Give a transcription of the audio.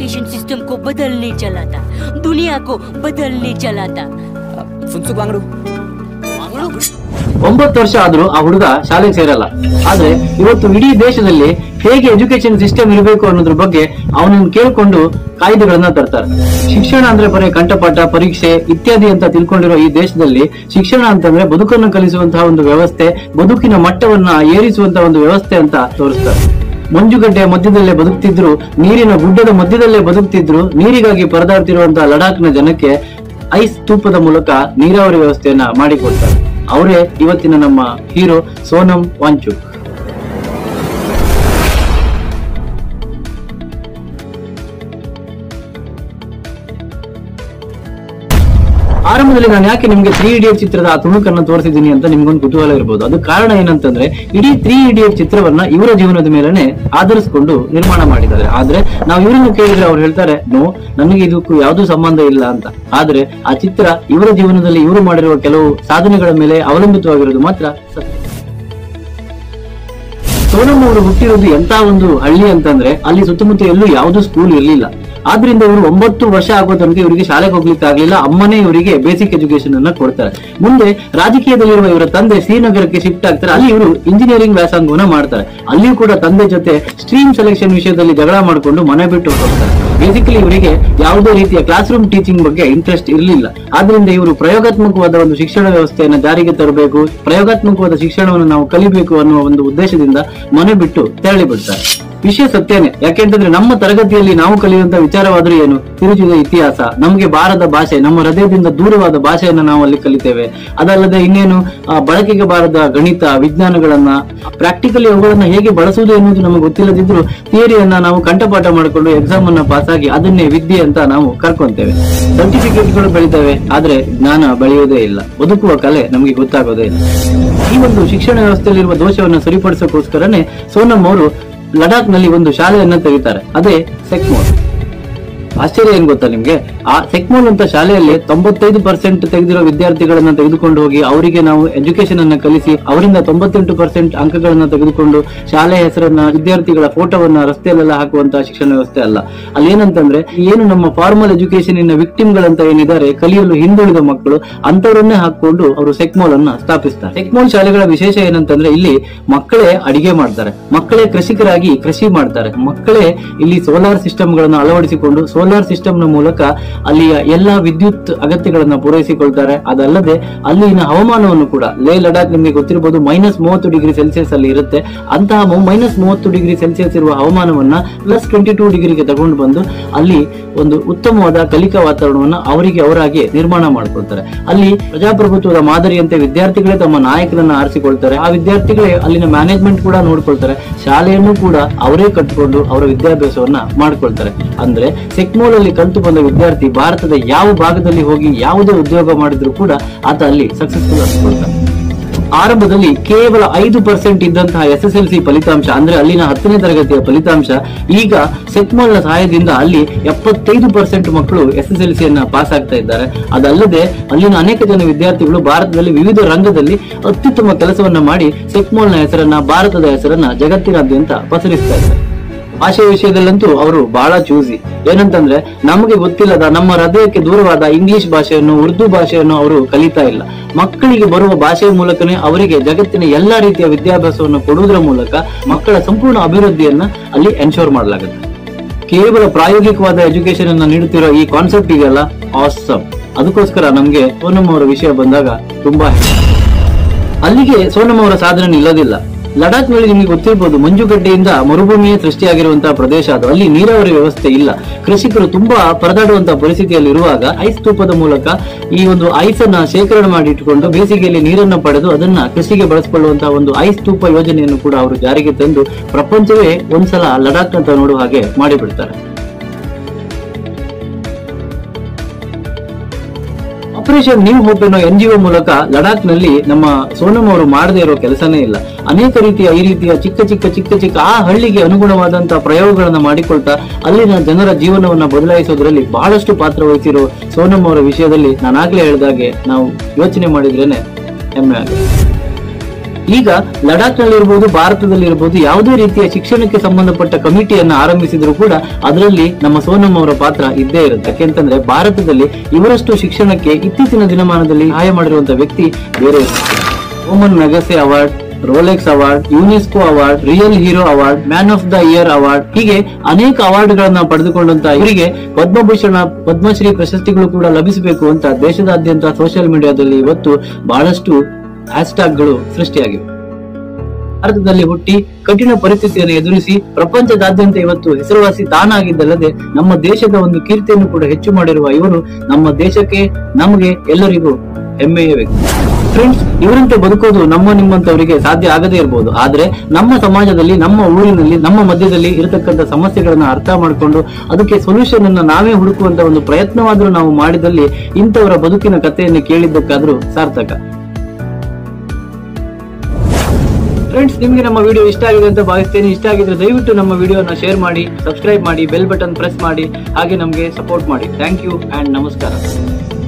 Education system को बदलने चला था दुनिया को बदलने चला था ಫುನ್ಸುಕ್ ವಾಂಗ್ರು ಒಂಬತ್ತು ವರ್ಷ ಆದ್ರೂ ಆ ಹುಡುಗ ಶಾಲೆಗೆ ಸೇರಲ್ಲ ಆದ್ರೆ ಇವತ್ತು ಇಡೀ ದೇಶದಲ್ಲಿ ಹೇಗೆ ಎಜುಕೇಶನ್ ಸಿಸ್ಟಮ್ ಇರಬೇಕು ಅನ್ನೋದ್ರ ಬಗ್ಗೆ ಅವನನ್ನು ಕೇಳ್ಕೊಂಡು ಕಾಯ್ದೆಗಳನ್ನ ತರ್ತಾರೆ ಶಿಕ್ಷಣ ಅಂದ್ರೆ ಬರೀ ಕಂಠಪಾಠ ಪರೀಕ್ಷೆ ಇತ್ಯಾದಿ ಅಂತ ತಿಳ್ಕೊಂಡಿರೋ ಈ ದೇಶದಲ್ಲಿ ಶಿಕ್ಷಣ ಅಂತಂದ್ರೆ ಬದುಕನ್ನು ಕಲಿಸುವಂತಹ ಒಂದು ವ್ಯವಸ್ಥೆ ಬದುಕಿನ ಮಟ್ಟವನ್ನ ಏರಿಸುವಂತಹ ಒಂದು ವ್ಯವಸ್ಥೆ ಅಂತ ತೋರಿಸ್ತಾರೆ ಮಂಜುಗಡ್ಡೆಯ ಮಧ್ಯದಲ್ಲೇ ಬದುಕ್ತಿದ್ರು ನೀರಿನ ಗುಡ್ಡದ ಮಧ್ಯದಲ್ಲೇ ಬದುಕ್ತಿದ್ರು ನೀರಿಗಾಗಿ ಪರದಾಡ್ತಿರುವಂತಹ ಲಡಾಖ್ನ ಜನಕ್ಕೆ ಐಸ್ ಸ್ತೂಪದ ಮೂಲಕ ನೀರಾವರಿ ವ್ಯವಸ್ಥೆಯನ್ನ ಮಾಡಿಕೊಡ್ತಾರೆ ಅವರೇ ಇವತ್ತಿನ ನಮ್ಮ ಹೀರೋ ಸೋನಂ ವಾಂಚುಕ್ ಆರಂಭದಲ್ಲಿ ನಾನು ಯಾಕೆ ನಿಮ್ಗೆ ತ್ರೀ ಇಡಿಯಟ್ ಚಿತ್ರದ ಆ ತುಣುಕನ್ನು ತೋರಿಸಿದ್ದೀನಿ ಅಂತ ನಿಮ್ಗೊಂದು ಕುತೂಹಲ ಇರಬಹುದು ಅದು ಕಾರಣ ಏನಂತಂದ್ರೆ ಇಡೀ ತ್ರೀ ಇಡಿಯಟ್ ಚಿತ್ರವನ್ನ ಇವರ ಜೀವನದ ಮೇಲೆನೆ ಆಧರಿಸಿಕೊಂಡು ನಿರ್ಮಾಣ ಮಾಡಿದ್ದಾರೆ ಆದ್ರೆ ನಾವು ಇವರನ್ನು ಕೇಳಿದ್ರೆ ಅವ್ರು ಹೇಳ್ತಾರೆ ನೋ ನನಗೆ ಇದಕ್ಕೂ ಯಾವುದೂ ಸಂಬಂಧ ಇಲ್ಲ ಅಂತ ಆದ್ರೆ ಆ ಚಿತ್ರ ಇವರ ಜೀವನದಲ್ಲಿ ಇವರು ಮಾಡಿರುವ ಕೆಲವು ಸಾಧನೆಗಳ ಮೇಲೆ ಅವಲಂಬಿತವಾಗಿರೋದು ಮಾತ್ರ ಸತ್ಯ ಸೋನಂ ಅವರು ಹುಟ್ಟಿರೋದು ಎಂತ ಒಂದು ಹಳ್ಳಿ ಅಂತಂದ್ರೆ ಅಲ್ಲಿ ಸುತ್ತಮುತ್ತ ಎಲ್ಲೂ ಯಾವ್ದು ಸ್ಕೂಲ್ ಇರ್ಲಿಲ್ಲ ಆದ್ರಿಂದ ಇವರು ಒಂಬತ್ತು ವರ್ಷ ಆಗೋ ತನಕ ಇವರಿಗೆ ಶಾಲೆಗೆ ಹೋಗ್ಲಿಕ್ಕೆ ಆಗ್ಲಿಲ್ಲ ಅಮ್ಮನೇ ಇವರಿಗೆ ಬೇಸಿಕ್ ಎಜುಕೇಶನ್ ಅನ್ನ ಕೊಡ್ತಾರೆ ಮುಂದೆ ರಾಜಕೀಯದಲ್ಲಿರುವ ಇವರ ತಂದೆ ಶ್ರೀನಗರಕ್ಕೆ ಶಿಫ್ಟ್ ಆಗ್ತಾರೆ ಅಲ್ಲಿ ಇವರು ಇಂಜಿನಿಯರಿಂಗ್ ವ್ಯಾಸಂಗವನ್ನ ಮಾಡ್ತಾರೆ ಅಲ್ಲಿಯೂ ಕೂಡ ತಂದೆ ಜೊತೆ ಸ್ಟ್ರೀಮ್ ಸೆಲೆಕ್ಷನ್ ವಿಷಯದಲ್ಲಿ ಜಗಳ ಮಾಡಿಕೊಂಡು ಮನೆ ಬಿಟ್ಟು ಹೋಗ್ತಾರೆ ಬೇಸಿಕಲಿ ಇವರಿಗೆ ಯಾವುದೇ ರೀತಿಯ ಕ್ಲಾಸ್ ರೂಮ್ ಟೀಚಿಂಗ್ ಬಗ್ಗೆ ಇಂಟ್ರೆಸ್ಟ್ ಇರಲಿಲ್ಲ ಆದ್ರಿಂದ ಇವರು ಪ್ರಯೋಗಾತ್ಮಕವಾದ ಒಂದು ಶಿಕ್ಷಣ ವ್ಯವಸ್ಥೆಯನ್ನ ಜಾರಿಗೆ ತರಬೇಕು ಪ್ರಯೋಗಾತ್ಮಕವಾದ ಶಿಕ್ಷಣವನ್ನು ನಾವು ಕಲಿಬೇಕು ಅನ್ನುವ ಒಂದು ಉದ್ದೇಶದಿಂದ ಮನೆ ಬಿಟ್ಟು ತೆರಳಿ ಬಿಡ್ತಾರೆ ವಿಷಯ ಸತ್ಯನೇ ಯಾಕೆಂತಂದ್ರೆ ನಮ್ಮ ತರಗತಿಯಲ್ಲಿ ನಾವು ಕಲಿಯುವಂತ ವಿಚಾರವಾದ್ರೂ ಏನು ತಿರುಚಿದ ಇತಿಹಾಸ ನಮಗೆ ಬಾರದ ಭಾಷೆ ನಮ್ಮ ಹೃದಯದಿಂದ ದೂರವಾದ ಭಾಷೆಯನ್ನ ನಾವು ಅಲ್ಲಿ ಕಲಿತೇವೆ ಅದಲ್ಲದೆ ಇನ್ನೇನು ಆ, ಬಳಕೆಗೆ ಬಾರದ ಗಣಿತ ವಿಜ್ಞಾನಗಳನ್ನ ಪ್ರಾಕ್ಟಿಕಲಿ ಅವುಗಳನ್ನ ಹೇಗೆ ಬಳಸುವುದು ಎನ್ನುವುದು ನಮಗೆ ಗೊತ್ತಿಲ್ಲದಿದ್ರು ಥಿಯರಿಯನ್ನ ನಾವು ಕಂಠಪಾಠ ಮಾಡಿಕೊಂಡು ಎಕ್ಸಾಮ್ ಅನ್ನ ಪಾಸ್ ಆಗಿ ಅದನ್ನೇ ವಿದ್ಯೆ ಅಂತ ನಾವು ಕರ್ಕೊಂತೇವೆ ಸರ್ಟಿಫಿಕೇಟ್ಗಳು ಬೆಳಿತವೆ ಆದ್ರೆ ಜ್ಞಾನ ಬೆಳೆಯುವುದೇ ಇಲ್ಲ ಬದುಕುವ ಕಲೆ ನಮಗೆ ಗೊತ್ತಾಗೋದೇ ಇಲ್ಲ ಈ ಒಂದು ಶಿಕ್ಷಣ ವ್ಯವಸ್ಥೆಯಲ್ಲಿರುವ ದೋಷವನ್ನು ಸರಿಪಡಿಸೋಕೋಸ್ಕರನೇ ಸೋನಂ ಅವರು ಲಡಾಖ್ ನಲ್ಲಿ ಒಂದು ಶಾಲೆಯನ್ನ ತೆಗಿತಾರೆ ಅದೇ ಸೆಕ್ಮೋರ್ ಆಶ್ಚರ್ಯ ಏನ್ ಗೊತ್ತಾ ನಿಮ್ಗೆ ಆ ಸೆಕ್ಮೋಲ್ ಅಂತ ಶಾಲೆಯಲ್ಲಿ ತೊಂಬತ್ತೈದು ಪರ್ಸೆಂಟ್ ತೆಗೆದಿರೋ ವಿದ್ಯಾರ್ಥಿಗಳನ್ನ ತೆಗೆದುಕೊಂಡು ಹೋಗಿ ಅವರಿಗೆ ನಾವು ಎಜುಕೇಶನ್ ಅನ್ನ ಕಲಿಸಿ ಅವರಿಂದ ತೊಂಬತ್ತೆಂಟು ಪರ್ಸೆಂಟ್ ಅಂಕಗಳನ್ನ ತೆಗೆದುಕೊಂಡು ಶಾಲೆಯ ಹೆಸರನ್ನ ವಿದ್ಯಾರ್ಥಿಗಳ ಫೋಟೋವನ್ನ ರಸ್ತೆಯಲ್ಲೆಲ್ಲ ಹಾಕುವಂತಹ ಶಿಕ್ಷಣ ವ್ಯವಸ್ಥೆ ಅಲ್ಲ ಅಲ್ಲಿ ಏನಂತಂದ್ರೆ ಏನು ನಮ್ಮ ಫಾರ್ಮಲ್ ಎಜುಕೇಶನ್ ಇನ ವಿಕ್ಟಿಮ್ ಗಳಂತ ಏನಿದ್ದಾರೆ ಕಲಿಯಲು ಹಿಂದುಳಿದ ಮಕ್ಕಳು ಅಂತವರನ್ನೇ ಹಾಕೊಂಡು ಅವರು ಸೆಕ್ಮೋಲ್ ಅನ್ನ ಸ್ಥಾಪಿಸ್ತಾರೆ ಸೆಕ್ಮೋಲ್ ಶಾಲೆಗಳ ವಿಶೇಷ ಏನಂತಂದ್ರೆ ಇಲ್ಲಿ ಮಕ್ಕಳೇ ಅಡಿಗೆ ಮಾಡ್ತಾರೆ ಮಕ್ಕಳೇ ಕೃಷಿಕರಾಗಿ ಕೃಷಿ ಮಾಡ್ತಾರೆ ಮಕ್ಕಳೇ ಇಲ್ಲಿ ಸೋಲಾರ್ ಸಿಸ್ಟಮ್ ಗಳನ್ನ ಅಳವಡಿಸಿಕೊಂಡು ಸೋಲಾರ್ ಸಿಸ್ಟಮ್ ನ ಮೂಲಕ ಅಲ್ಲಿಯ ಎಲ್ಲಾ ವಿದ್ಯುತ್ ಅಗತ್ಯಗಳನ್ನ ಪೂರೈಸಿಕೊಳ್ತಾರೆ ಅದಲ್ಲದೆ ಅಲ್ಲಿನ ಹವಾಮಾನವನ್ನು ಕೂಡ ಲೇ ಲಡಾಖ್ ನಿಮಗೆ ಗೊತ್ತಿರಬಹುದು ಮೈನಸ್ ಮೂವತ್ತು ಡಿಗ್ರಿ ಸೆಲ್ಸಿಯಸ್ ಅಲ್ಲಿ ಇರುತ್ತೆ ಅಂತಹ ಮೈನಸ್ ಮೂವತ್ತು ಡಿಗ್ರಿ ಸೆಲ್ಸಿಯಸ್ ಇರುವ ಹವಾಮಾನವನ್ನ ಪ್ಲಸ್ ಟ್ವೆಂಟಿ ಟೂ ಡಿಗ್ರಿಗೆ ತಗೊಂಡು ಬಂದು ಅಲ್ಲಿ ಒಂದು ಉತ್ತಮವಾದ ಕಲಿಕಾ ವಾತಾವರಣವನ್ನ ಅವರಿಗೆ ಅವರಾಗಿ ನಿರ್ಮಾಣ ಮಾಡ್ಕೊಳ್ತಾರೆ ಅಲ್ಲಿ ಪ್ರಜಾಪ್ರಭುತ್ವದ ಮಾದರಿಯಂತೆ ವಿದ್ಯಾರ್ಥಿಗಳೇ ತಮ್ಮ ನಾಯಕರನ್ನ ಆರಿಸಿಕೊಳ್ತಾರೆ ಆ ವಿದ್ಯಾರ್ಥಿಗಳೇ ಅಲ್ಲಿನ ಮ್ಯಾನೇಜ್ಮೆಂಟ್ ಕೂಡ ನೋಡ್ಕೊಳ್ತಾರೆ ಶಾಲೆಯನ್ನು ಕೂಡ ಅವರೇ ಕಟ್ಟಿಕೊಂಡು ಅವರ ವಿದ್ಯಾಭ್ಯಾಸವನ್ನ ಮಾಡ್ಕೊಳ್ತಾರೆ ಅಂದ್ರೆ ಸೆಕ್ಮೋಲ್ ಅಲ್ಲಿ ಕಲಿತು ಬಂದ ವಿದ್ಯಾರ್ಥಿ ಭಾರತದ ಯಾವ ಭಾಗದಲ್ಲಿ ಹೋಗಿ ಯಾವುದೇ ಉದ್ಯೋಗ ಮಾಡಿದ್ರು ಕೂಡ ಆತ ಅಲ್ಲಿ ಸಕ್ಸಸ್ಫುಲ್ ಆಗಿಕೊಳ್ತಾನೆ ಆರಂಭದಲ್ಲಿ ಕೇವಲ ಐದು ಪರ್ಸೆಂಟ್ ಇದ್ದಂತಹ ಎಸ್ ಎಸ್ ಎಲ್ ಸಿ ಫಲಿತಾಂಶ ಅಂದ್ರೆ ಅಲ್ಲಿನ ಹತ್ತನೇ ತರಗತಿಯ ಫಲಿತಾಂಶ ಈಗ ಸೆಕ್ಮಾಲ್ ನ ಸಹಾಯದಿಂದ ಅಲ್ಲಿ ಎಪ್ಪತ್ತೈದು ಪರ್ಸೆಂಟ್ ಮಕ್ಕಳು ಎಸ್ ಎಸ್ ಎಲ್ ಸಿಯನ್ನ ಪಾಸ್ ಆಗ್ತಾ ಇದ್ದಾರೆ ಅದಲ್ಲದೆ ಅಲ್ಲಿನ ಅನೇಕ ಜನ ವಿದ್ಯಾರ್ಥಿಗಳು ಭಾರತದಲ್ಲಿ ವಿವಿಧ ರಂಗದಲ್ಲಿ ಅತ್ಯುತ್ತಮ ಕೆಲಸವನ್ನ ಮಾಡಿ ಸೆಕ್ಮಾಲ್ ನ ಹೆಸರನ್ನ ಭಾರತದ ಹೆಸರನ್ನ ಜಗತ್ತಿನಾದ್ಯಂತ ಪಸರಿಸ್ತಾ ಇದ್ದಾರೆ ಭಾಷೆ ವಿಷಯದಲ್ಲಂತೂ ಅವರು ಬಹಳ ಚೂಸಿ ಏನಂತಂದ್ರೆ ನಮಗೆ ಗೊತ್ತಿಲ್ಲದ ನಮ್ಮ ಹೃದಯಕ್ಕೆ ದೂರವಾದ ಇಂಗ್ಲಿಷ್ ಭಾಷೆಯನ್ನು ಉರ್ದು ಭಾಷೆಯನ್ನು ಅವರು ಕಲಿತಾ ಇಲ್ಲ ಮಕ್ಕಳಿಗೆ ಬರುವ ಭಾಷೆಯ ಮೂಲಕನೇ ಅವರಿಗೆ ಜಗತ್ತಿನ ಎಲ್ಲಾ ರೀತಿಯ ವಿದ್ಯಾಭ್ಯಾಸವನ್ನು ಕೊಡುವುದರ ಮೂಲಕ ಮಕ್ಕಳ ಸಂಪೂರ್ಣ ಅಭಿವೃದ್ಧಿಯನ್ನ ಅಲ್ಲಿ ಎನ್ಶೋರ್ ಮಾಡಲಾಗುತ್ತೆ ಕೇವಲ ಪ್ರಾಯೋಗಿಕವಾದ ಎಜುಕೇಶನ್ ಅನ್ನ ನೀಡುತ್ತಿರೋ ಈ ಕಾನ್ಸೆಪ್ಟ್ ಇದೆಯಲ್ಲ ಆಸಮ್ ಅದಕ್ಕೋಸ್ಕರ ನಮ್ಗೆ ಸೋನಂ ಅವರ ವಿಷಯ ಬಂದಾಗ ತುಂಬಾ ಹೆಮ್ಮೆ. ಅಲ್ಲಿಗೆ ಸೋನಂ ಅವರ ಸಾಧನೆ ನಿಲ್ಲೋದಿಲ್ಲ ಲಡಾಖ್ ನಲ್ಲಿ ನಿಮಗೆ ಗೊತ್ತಿರಬಹುದು ಮಂಜುಗಡ್ಡೆಯಿಂದ ಮರುಭೂಮಿಯೇ ಸೃಷ್ಟಿಯಾಗಿರುವಂತಹ ಪ್ರದೇಶ ಅದು ಅಲ್ಲಿ ನೀರಾವರಿ ವ್ಯವಸ್ಥೆ ಇಲ್ಲ ಕೃಷಿಕರು ತುಂಬಾ ಪರದಾಡುವಂತಹ ಪರಿಸ್ಥಿತಿಯಲ್ಲಿ ಇರುವಾಗ ಐಸ್ ಸ್ತೂಪದ ಮೂಲಕ ಈ ಒಂದು ಐಸ್ ಅನ್ನ ಶೇಖರಣೆ ಮಾಡಿ ಇಟ್ಟುಕೊಂಡು ಬೇಸಿಗೆಯಲ್ಲಿ ನೀರನ್ನು ಪಡೆದು ಅದನ್ನ ಕೃಷಿಗೆ ಬಳಸಿಕೊಳ್ಳುವಂತಹ ಒಂದು ಐಸ್ ಸ್ತೂಪ ಯೋಜನೆಯನ್ನು ಕೂಡ ಅವರು ಜಾರಿಗೆ ತಂದು ಪ್ರಪಂಚವೇ ಒಂದ್ಸಲ ಲಡಾಖ್ ಅಂತ ನೋಡುವ ಹಾಗೆ ಮಾಡಿಬಿಡ್ತಾರೆ ಆಪರೇಷನ್ ನ್ಯೂ ಹೋಪ್ ಅನ್ನೋ ಎನ್ ಜಿಒ ಮೂಲಕ ಲಡಾಖ್ ನಲ್ಲಿ ನಮ್ಮ ಸೋನಂ ಅವರು ಮಾಡದೇ ಇರೋ ಕೆಲಸನೇ ಇಲ್ಲ ಅನೇಕ ರೀತಿಯ ಈ ರೀತಿಯ ಚಿಕ್ಕ ಚಿಕ್ಕ ಚಿಕ್ಕ ಚಿಕ್ಕ ಆ ಹಳ್ಳಿಗೆ ಅನುಗುಣವಾದಂತಹ ಪ್ರಯೋಗಗಳನ್ನ ಮಾಡಿಕೊಳ್ತಾ ಅಲ್ಲಿನ ಜನರ ಜೀವನವನ್ನ ಬದಲಾಯಿಸೋದ್ರಲ್ಲಿ ಬಹಳಷ್ಟು ಪಾತ್ರ ವಹಿಸಿರೋ ಸೋನಂ ಅವರ ವಿಷಯದಲ್ಲಿ ನಾನಾಗ್ಲೇ ಹೇಳಿದಾಗೆ ನಾವು ಯೋಚನೆ ಮಾಡಿದ್ರೇನೆ ಹೆಮ್ಮೆ ಆಗುತ್ತೆ ಈಗ ಲಡಾಖ್ ನಲ್ಲಿ ಇರಬಹುದು ಭಾರತದಲ್ಲಿ ಇರಬಹುದು ಯಾವುದೇ ರೀತಿಯ ಶಿಕ್ಷಣಕ್ಕೆ ಸಂಬಂಧಪಟ್ಟ ಕಮಿಟಿಯನ್ನ ಆರಂಭಿಸಿದ್ರು ಕೂಡ ಅದರಲ್ಲಿ ನಮ್ಮ ಸೋನಂ ಅವರ ಪಾತ್ರ ಇದ್ದೇ ಇರುತ್ತೆ ಯಾಕೆಂತಂದ್ರೆ ಭಾರತದಲ್ಲಿ ಇವರಷ್ಟು ಶಿಕ್ಷಣಕ್ಕೆ ಇತ್ತೀಚಿನ ದಿನಮಾನದಲ್ಲಿ ಸಹಾಯ ಮಾಡಿರುವಂತಹ ವ್ಯಕ್ತಿ ಬೇರೆ Ramon Magsaysay award Rolex award UNESCO award real hero award man of the year award ಹೀಗೆ ಅನೇಕ ಅವಾರ್ಡ್ ಗಳನ್ನ ಪಡೆದುಕೊಂಡಂತ ಇವರಿಗೆ ಪದ್ಮಭೂಷಣ ಪದ್ಮಶ್ರೀ ಪ್ರಶಸ್ತಿಗಳು ಕೂಡ ಲಭಿಸಬೇಕು ಅಂತ ದೇಶದಾದ್ಯಂತ ಸೋಷಿಯಲ್ ಮೀಡಿಯಾದಲ್ಲಿ ಇವತ್ತು ಬಹಳಷ್ಟು ಹ್ಯಾಶ್ಟ್ಯಾಗ್ ಗಳು ಸೃಷ್ಟಿಯಾಗಿವೆ ಭಾರತದಲ್ಲಿ ಹುಟ್ಟಿ ಕಠಿಣ ಪರಿಸ್ಥಿತಿಯನ್ನು ಎದುರಿಸಿ ಪ್ರಪಂಚದಾದ್ಯಂತ ಇವತ್ತು ಹೆಸರುವಾಸಿ ತಾನಾಗಿದ್ದಲ್ಲದೆ ನಮ್ಮ ದೇಶದ ಒಂದು ಕೀರ್ತಿಯನ್ನು ಕೂಡ ಹೆಚ್ಚು ಮಾಡಿರುವ ಇವರು ನಮ್ಮ ದೇಶಕ್ಕೆ ನಮಗೆ ಎಲ್ಲರಿಗೂ ಹೆಮ್ಮೆಯ ವ್ಯಕ್ತಿ ಫ್ರೆಂಡ್ಸ್ ಇವರಂತೆ ಬದುಕೋದು ನಮ್ಮ ನಿಮ್ಮಂತವರಿಗೆ ಸಾಧ್ಯ ಆಗದೇ ಇರಬಹುದು ಆದ್ರೆ ನಮ್ಮ ಸಮಾಜದಲ್ಲಿ ನಮ್ಮ ಊರಿನಲ್ಲಿ ನಮ್ಮ ಮಧ್ಯದಲ್ಲಿ ಇರತಕ್ಕಂತ ಸಮಸ್ಯೆಗಳನ್ನ ಅರ್ಥ ಮಾಡಿಕೊಂಡು ಅದಕ್ಕೆ ಸೊಲ್ಯೂಷನ್ ಅನ್ನ ನಾವೇ ಹುಡುಕುವಂತ ಒಂದು ಪ್ರಯತ್ನವಾದ್ರೂ ನಾವು ಮಾಡಿದಲ್ಲಿ ಇಂಥವರ ಬದುಕಿನ ಕಥೆಯನ್ನು ಕೇಳಿದ್ದಕ್ಕಾದ್ರೂ ಸಾರ್ಥಕ ಫ್ರೆಂಡ್ಸ್ ನಿಮಗೆ ನಮ್ಮ ವಿಡಿಯೋ ಇಷ್ಟ ಆಗಿದೆ ಅಂತ ಭಾವಿಸ್ತೇನೆ ಇಷ್ಟ ಆಗಿದ್ರೆ ದಯವಿಟ್ಟು ನಮ್ಮ ವಿಡಿಯೋನ ಶೇರ್ ಮಾಡಿ ಸಬ್ಸ್ಕ್ರೈಬ್ ಮಾಡಿ ಬೆಲ್ ಬಟನ್ ಪ್ರೆಸ್ ಮಾಡಿ ಹಾಗೆ ನಮಗೆ ಸಪೋರ್ಟ್ ಮಾಡಿ ಥ್ಯಾಂಕ್ ಯು ಅಂಡ್ ನಮಸ್ಕಾರ